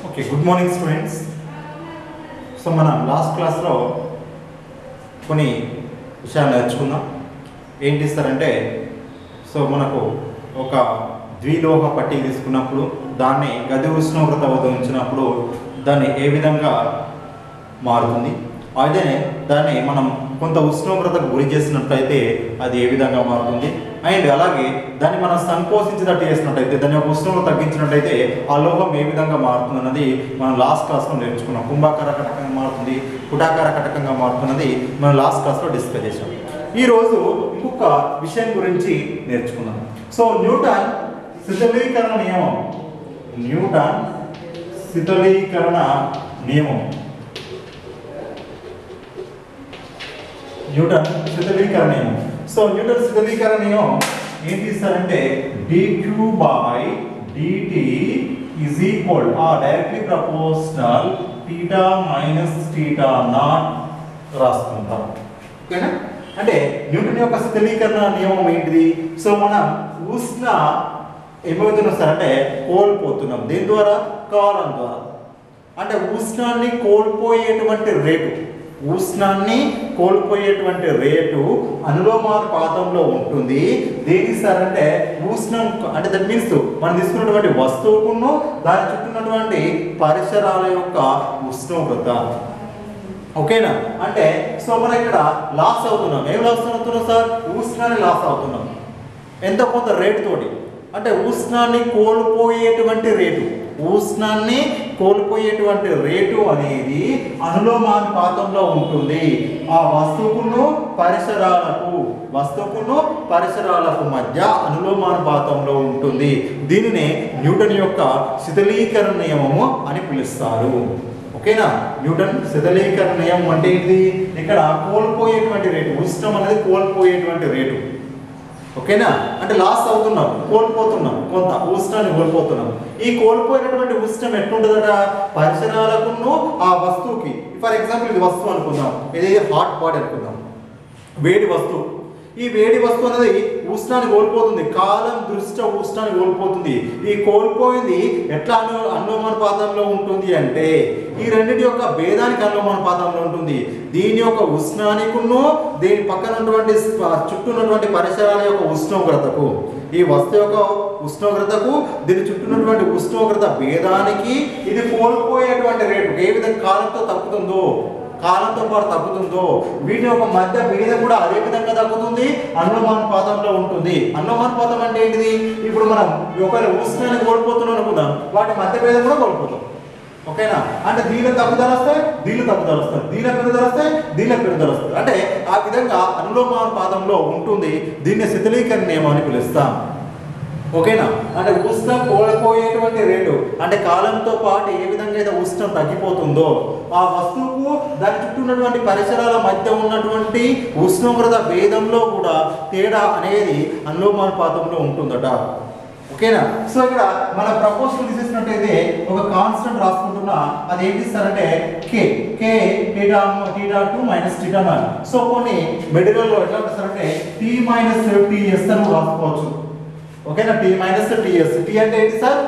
Okay good morning students so మనం last క్లాస్లో కొన్ని విషయాలు నేర్చుకుందాం ఏంటి ఇస్తారంటే సో మనకు ఒక ద్విలోహ పట్టీ తీసుకున్నప్పుడు దాన్ని గది ఉష్ణోగ్రత వద్ద ఉంచినప్పుడు దాన్ని ఏ విధంగా మారుతుంది అదే దాన్ని మనం కొంత ఉష్ణోగ్రతకు గురి చేసినట్లయితే అది ఏ విధంగా మారుతుంది అండ్ అలాగే దాన్ని మనం సంకోచించినట్టు చేసినట్టయితే దాని యొక్క ఉష్ణోగ్రత తగ్గించినట్టయితే ఆ లోహం ఏ విధంగా మారుతుంది అన్నది మనం లాస్ట్ క్లాస్లో నేర్చుకున్నాం కుంభాకార కటకంగా మారుతుంది కుటాకార కటకంగా మారుతున్నది మనం లాస్ట్ క్లాస్లో డిస్కస్ చేసాం ఈరోజు ఇంకొక విషయం గురించి నేర్చుకుందాం సో న్యూటన్ శిథిలీకరణ నియమం న్యూటన్ శిథిలీకరణ నియమం న్యూటన్ శిథిలీకరణ నియమం సో న్యూటన్ శిథిలీకరణ నియమం ఏంటి ఇస్తారంటే dq by dt is equal ఆ డైరెక్ట్లీ ప్రపోర్షనల్ θ మైనస్ θ నాట్ రాసుకుంటాం ఓకేనా అంటే న్యూటన్ యొక్క శిథిలీకరణ నియమం ఏంటిది సో మనం ఉష్ణ ఏమవుతున్నాం సార్ అంటే కోల్పోతున్నాం దేని ద్వారా కాలం ద్వారా అంటే ఉష్ణాన్ని కోల్పోయేటువంటి రేటు ఉష్ణాన్ని కోల్పోయేటువంటి రేటు అనులోమానుపాతంలో ఉంటుంది దేని సార్ అంటే ఉష్ణం అంటే దట్ మీన్స్ మనం తీసుకున్నటువంటి వస్తువుకును దాని చుట్టూ ఉన్నటువంటి పరిసరాల యొక్క ఉష్ణోగ్రత ఓకేనా అంటే సో మనం ఇక్కడ లాస్ అవుతున్నాం ఏం లాస్ అవుతున్నాం సార్ ఉష్ణాన్ని లాస్ అవుతున్నాం ఎంత కొంత రేటు తోటి అంటే ఉష్ణాన్ని కోల్పోయేటువంటి రేటు ఉష్ణాన్ని కోల్పోయేటువంటి రేటు అనేది అనులోమానుపాతంలో ఉంటుంది ఆ వస్తువుకును పరిసరాలకు వస్తువుకును పరిసరాలకు మధ్య అనులోమానుపాతంలో ఉంటుంది దీనినే న్యూటన్ యొక్క శిథిలీకరణ నియమము అని పిలుస్తారు ఓకేనా న్యూటన్ శిథిలీకరణ నియమం అంటే ఏంటిది ఇక్కడ కోల్పోయేటువంటి రేటు ఉష్ణం అనేది కోల్పోయేటువంటి రేటు ఓకేనా అంటే లాస్ అవుతున్నాం కోల్పోతున్నాం కొంత ఉష్ణాన్ని కోల్పోతున్నాం ఈ కోల్పోయినటువంటి ఉష్ణం ఎట్లుంటుందట పరిసరాలకును ఆ వస్తువుకి ఫర్ ఎగ్జాంపుల్ ఇది వస్తువు అనుకుందాం ఇది హాట్ బాడీ అనుకుందాం వేడి వస్తువు ఈ వేడి వస్తువు అనేది ఉష్ణాన్ని కోల్పోతుంది కాలం దృష్ట్యా ఉష్ణాన్ని కోల్పోతుంది ఈ కోల్పోయింది ఎట్లా అను అనులోమానుపాతంలో ఉంటుంది అంటే ఈ రెండింటి యొక్క భేదానికి అనులోమానుపాతంలో ఉంటుంది దీని యొక్క ఉష్ణానికును దీని పక్కన ఉన్నటువంటి స్ప- చుట్టూ ఉన్నటువంటి పరిసరాల యొక్క ఉష్ణోగ్రతకు ఈ వస్తువు యొక్క ఉష్ణోగ్రతకు దీని చుట్టూ ఉన్నటువంటి ఉష్ణోగ్రత భేదానికి ఇది కోల్పోయేటువంటి రేటు ఏ విధంగా కాలంతో తగ్గుతుందో కాలంతో పాటు తగ్గుతుందో వీటి యొక్క మధ్య భేదం కూడా అదే విధంగా తగ్గుతుంది అనులోమానుపాతంలో ఉంటుంది అనులోమానుపాతం అంటే ఏంటిది ఇప్పుడు మనం ఒకవేళ ఉష్ణాన్ని కోల్పోతున్నాం అనుకుందాం వాటి మధ్య భేదం కూడా కోల్పోతాం ఓకేనా అంటే దీనిలో తగ్గుదల వస్తాయి దీనిలో తగ్గుదల వస్తాయి దీనిలో పెరుగుదల వస్తాయి దీనిలో పెరుగుదల వస్తాయి అంటే ఆ విధంగా అనులోమానుపాతంలో ఉంటుంది దీన్ని శిథిలీకరణ నియమం అని పిలుస్తాం ఓకేనా అంటే ఉష్ణం కోల్పోయేటువంటి రేటు అంటే కాలంతో పాటు ఏ విధంగా అయితే ఉష్ణం తగ్గిపోతుందో ఆ వస్తువుకు దాని చుట్టూ ఉన్నటువంటి పరిసరాల మధ్య ఉన్నటువంటి ఉష్ణోగ్రత భేదంలో కూడా తేడా అనేది అనులోమానుపాతంలో ఉంటుందట ఓకేనా సో ఇక్కడ మన ప్రపోజల్ తీసేసినట్టయితే ఒక కాన్స్టెంట్ రాసుకుంటున్నా అది ఏంటి సార్ అంటే K K theta theta two minus theta naught so కొన్ని మెటీరియల్లో ఎట్లా ఉంటుంది సార్ అంటే టీ మైనస్ టీఎస్ అని రాసుకోవచ్చు ఓకేనా టీ మైనస్ టీఎస్ టీ అంటే ఏంటి సార్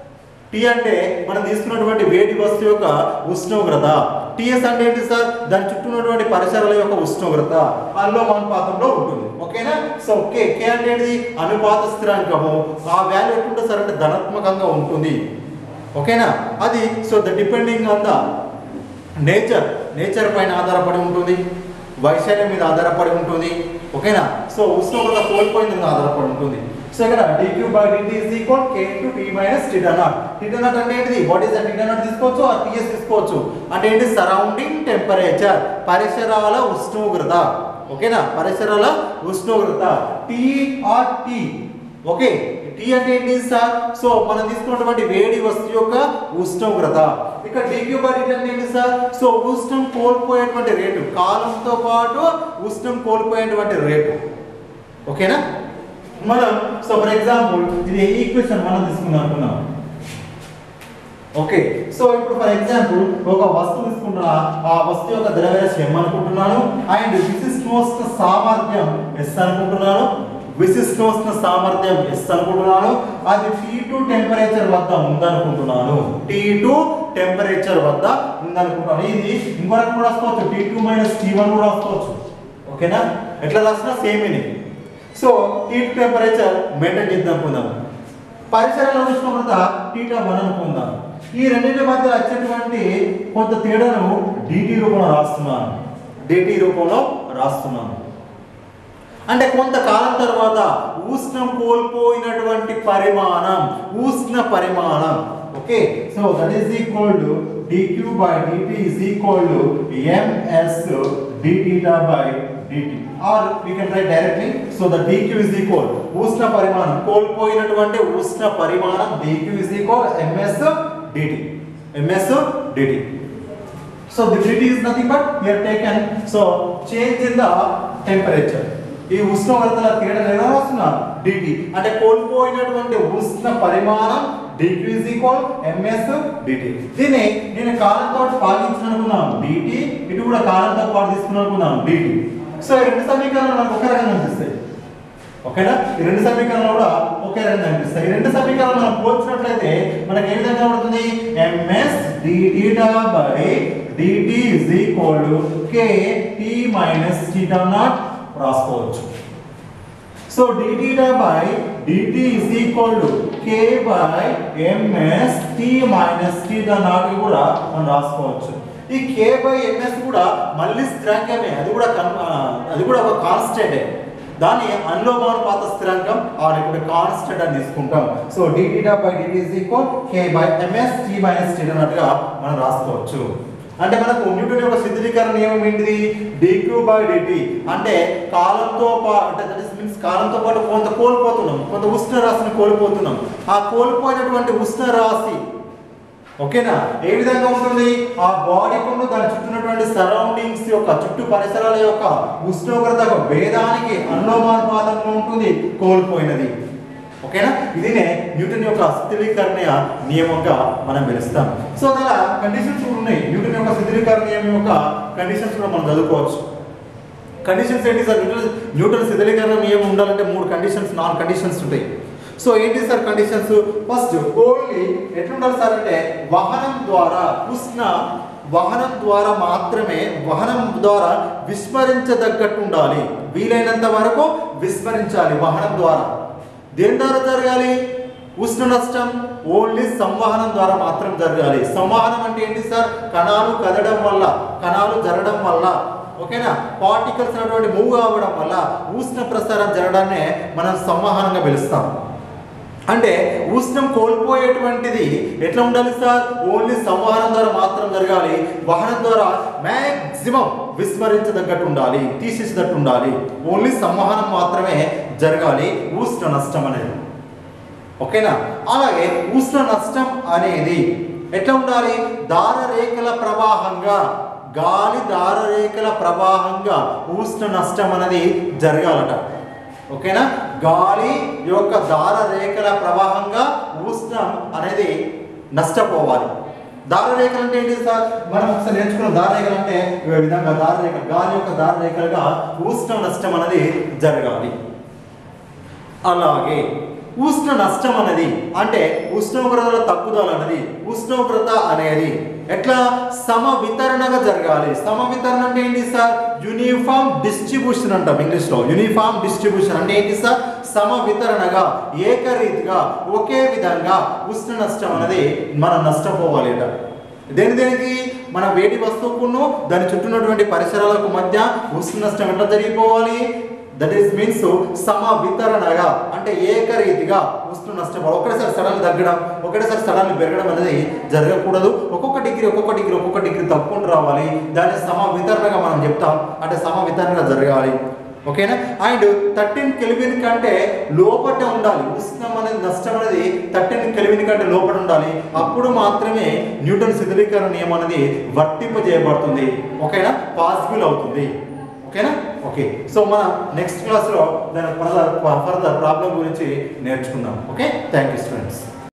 టీ అంటే మనం తీసుకున్నటువంటి వేడి వస్తువు యొక్క ఉష్ణోగ్రత టీఎస్ అంటే ఏంటి సార్ దాని చుట్టూ ఉన్నటువంటి పరిసరాల యొక్క ఉష్ణోగ్రత అనులోమానుపాతంలో ఉంటుంది ఓకేనా సో కే కే అంటే ఏంటిది అనుపాత స్థిరాంకము ఆ వాల్యూ ఎట్లుంటుంది సార్ అంటే ధనాత్మకంగా ఉంటుంది ఓకేనా అది so the depending on the nature nature పైన ఆధారపడి ఉంటుంది వైశాల్యం మీద ఆధారపడి ఉంటుంది ఓకేనా సో ఉష్ణోగ్రత కోల్పోయింది మీద ఆధారపడి ఉంటుంది సో ఇక్కడ dq by dt is equal k into t minus θ naught θ naught అంటే ఏంటిది వాట్ ఇస్ దట్ θ naught తీసుకోవచ్చు ఆ ts తీసుకోవచ్చు అంటే ఏంటి సరౌండింగ్ టెంపరేచర్ పరిసరాల ఉష్ణోగ్రత ఓకేనా పరిసరాల ఉష్ణోగ్రత T R T okay T అంటే ఏంటి సార్ సో మనం తీసుకున్నటువంటి వేడి వస్తువు యొక్క ఉష్ణోగ్రత ఇక్కడ dq బై dt అంటే ఏంటి సార్ సో ఉష్ణం కోల్పోయేటువంటి రేటు కాలంతో పాటు ఉష్ణం కోల్పోయేటువంటి రేటు ఓకేనా మనం సో ఫర్ ఎగ్జాంపుల్ ఇది ఈక్వేషన్ మనం తీసుకుందాం అనుకున్నాం ఓకే సో ఇప్పుడు ఫర్ ఎగ్జాంపుల్ ఒక వస్తువు తీసుకుంటున్నా ఆ వస్తువు యొక్క ద్రవ్యరాశి ఎం అనుకుంటున్నాను అండ్ విశిష్టోష్ణ సామర్థ్యం ఎస్ అనుకుంటున్నాను విశిష్టోష్ణ సామర్థ్యం ఎస్ అనుకుంటున్నాను అది టీ టూ టెంపరేచర్ వద్ద ఉందనుకుంటున్నాను టీ టూ టెంపరేచర్ వద్ద ఉందనుకుంటున్నాను ఇది ఇంకొకటి కూడా రాసుకోవచ్చు T two minus T one కూడా రాసుకోవచ్చు ఓకేనా ఎట్లా రాసినా సేమ్ ఇది so T two temperature maintain చేద్దాం అనుకుందాం పరిసరాల ఉష్ణోగ్రత టీటా వన్ అనుకుందాం ఈ రెండింటి మధ్య వచ్చేటువంటి కొంత తేడాను డిటి రూపంలో రాస్తున్నాను డిటి రూపంలో రాస్తున్నాను అంటే కొంతకాలం తర్వాత ఉష్ణం కోల్పోయినటువంటి పరిమాణం ఉష్ణ పరిమాణం okay so that is equal to dq by dt is equal to ms d theta by dt or we can write directly so the dq is equal ఉష్ణ పరిమాణం కోల్పోయినటువంటి ఉష్ణ పరిమాణం dq is equal ms dt ms dt So the dt is nothing but we are taken so change in the temperature. ఈ ఉష్ణోగ్రతల తేడా ఎలా వస్తున్నారు dt అంటే కోల్పోయినటువంటి ఉష్ణ పరిమాణం dq is equal ms dt దీన్ని నేను కాలంతో పాటించిన అనుకున్నాం dt ఇటు కూడా కాలంతో పాటు తీసుకున్నాను అనుకున్నాం dt సో ఈ రెండు సమీకరణాలు మనకు ఒక రకంగా అనిపిస్తాయి ఓకేనా ఈ రెండు సమీకరణాలు కూడా ఒకే రకంగా అనిపిస్తాయి ఈ రెండు సమీకరణాలు మనం పోల్చినట్లయితే మనకి ఏ విధంగా ఉంటుంది ms d theta by dt is equal to k t minus theta naught రాసుకోవచ్చు so d theta by dt is equal to k by ms t minus theta naught ని కూడా మనం రాసుకోవచ్చు ఈ k by ms కూడా మళ్ళీ స్థిరాంకమే అది కూడా కన్- ఆ, అది కూడా ఒక కాన్స్టెంటే దాన్ని అనులోమానుపాత స్థిరాంకం ఆర్ ఇక్కడ కాన్స్టెంట్ అని తీసుకుంటాం so d theta by dt is equal k by ms t minus t అన్నట్టుగా మనం రాసుకోవచ్చు అంటే మనకు న్యూటన్ యొక్క శిథిలీకరణ నియమం ఏంటిది dq by dt అంటే కాలంతో పాటు అంటే దట్ ఇస్ మీన్స్ కాలంతో పాటు కొంత కోల్పోతున్నాం కొంత ఉష్ణ రాశిని కోల్పోతున్నాం ఆ కోల్పోయినటువంటి ఉష్ణ రాశి ఓకేనా ఏ విధంగా ఉంటుంది ఆ బాడీ కొను దాని చుట్టూనటువంటి సరౌండింగ్స్ యొక్క చుట్టూ పరిసరాల యొక్క ఉష్ణోగ్రత యొక్క భేదానికి అనులోమానుపాతంలో ఉంటుంది కోల్పోయినది ఓకేనా ఇదినే న్యూటన్ యొక్క శిథిలీకరణ నియమంగా మనం పిలుస్తాం సో అలా కండిషన్స్ కూడా ఉన్నాయి న్యూటన్ యొక్క శిథిలీకరణ నియమం యొక్క కండిషన్స్ కూడా మనం చదువుకోవచ్చు కండిషన్స్ ఏంటి సార్ న్యూటన్ న్యూటన్ శిథిలీకరణ నియమం ఉండాలంటే మూడు కండిషన్స్ నాలుగు కండిషన్స్ ఉంటాయి సో ఏంటి సార్ కండిషన్స్ ఫస్ట్ ఓన్లీ ఎట్లుండాలి సార్ అంటే వాహనం ద్వారా ఉష్ణ వాహనం ద్వారా మాత్రమే వాహనం ద్వారా విస్మరించదగ్గట్టు ఉండాలి వీలైనంత వరకు విస్మరించాలి వాహనం ద్వారా దేని ద్వారా జరగాలి ఉష్ణ నష్టం ఓన్లీ సంవహనం ద్వారా మాత్రం జరగాలి సంవహనం అంటే ఏంటి సార్ కణాలు కదడం వల్ల కణాలు జరగడం వల్ల ఓకేనా పార్టికల్స్ అనేటువంటి మూవ్ అవ్వడం వల్ల ఉష్ణ ప్రసారం జరగడాన్నే మనం సంవహనంగా పిలుస్తాం అంటే ఉష్ణం కోల్పోయేటువంటిది ఎట్లా ఉండాలి సార్ ఓన్లీ సంవహనం ద్వారా మాత్రం జరగాలి వాహనం ద్వారా మ్యాక్సిమం విస్మరించదగ్గట్టు ఉండాలి తీసేసేటట్టు ఉండాలి ఓన్లీ సంవహనం మాత్రమే జరగాలి ఉష్ణ నష్టం అనేది ఓకేనా అలాగే ఉష్ణ నష్టం అనేది ఎట్లా ఉండాలి దారరేఖల ప్రవాహంగా గాలి దారరేఖల ప్రవాహంగా ఉష్ణ నష్టం అనేది జరగాలట ఓకేనా గాలి యొక్క దారరేఖల ప్రవాహంగా ఉష్ణం అనేది నష్టపోవాలి దారరేఖలు అంటే ఏంటి సార్ మనం ఒకసారి నేర్చుకున్న దారరేఖలు అంటే ఈ విధంగా దారరేఖలు గాలి యొక్క దారరేఖలుగా ఉష్ణ నష్టం అనేది జరగాలి అలాగే ఉష్ణ నష్టం అనేది అంటే ఉష్ణోగ్రతల తగ్గుదల అనేది ఉష్ణోగ్రత అనేది ఎట్లా సమ వితరణగా జరగాలి సమ వితరణ అంటే ఏంటి సార్ యూనిఫామ్ డిస్ట్రిబ్యూషన్ అంటాం ఇంగ్లీష్లో యూనిఫామ్ డిస్ట్రిబ్యూషన్ అంటే ఏంటి సార్ సమ వితరణగా ఏకరీతిగా ఒకే విధంగా ఉష్ణ నష్టం అనేది మనం నష్టపోవాలి అట దేని దేనికి మన వేడి వస్తువుకును దాని చుట్టూ ఉన్నటువంటి పరిసరాలకు మధ్య ఉష్ణ నష్టం ఎట్లా జరిగిపోవాలి దట్ ఈస్ మీన్స్ సమ వితరణగా అంటే ఏకరీతిగా ఉష్ణ నష్టం ఒకటేసారి సడన్ తగ్గడం ఒకటేసారి సడన్ పెరగడం అనేది జరగకూడదు ఒక్కొక్క డిగ్రీ ఒక్కొక్క డిగ్రీ ఒక్కొక్క డిగ్రీ తప్పుకుంటూ రావాలి దాన్ని సమ వితరణగా మనం చెప్తాం అంటే సమ వితరణగా జరగాలి ఓకేనా అండ్ థర్టీన్ కెల్విన్ కంటే లోపట ఉండాలి ఉష్ణం అనేది నష్టం అనేది థర్టీన్ కెల్విన్ కంటే లోపల ఉండాలి అప్పుడు మాత్రమే న్యూటన్ శిథిలీకరణ నియమం అనేది వర్తింపజేయబడుతుంది ఓకేనా పాసిబుల్ అవుతుంది ఓకేనా ఓకే సో మనం నెక్స్ట్ క్లాస్లో దాని ఫర్దర్ ఫర్దర్ ప్రాబ్లం గురించి నేర్చుకుందాం ఓకే థ్యాంక్ యూ స్టూడెంట్స్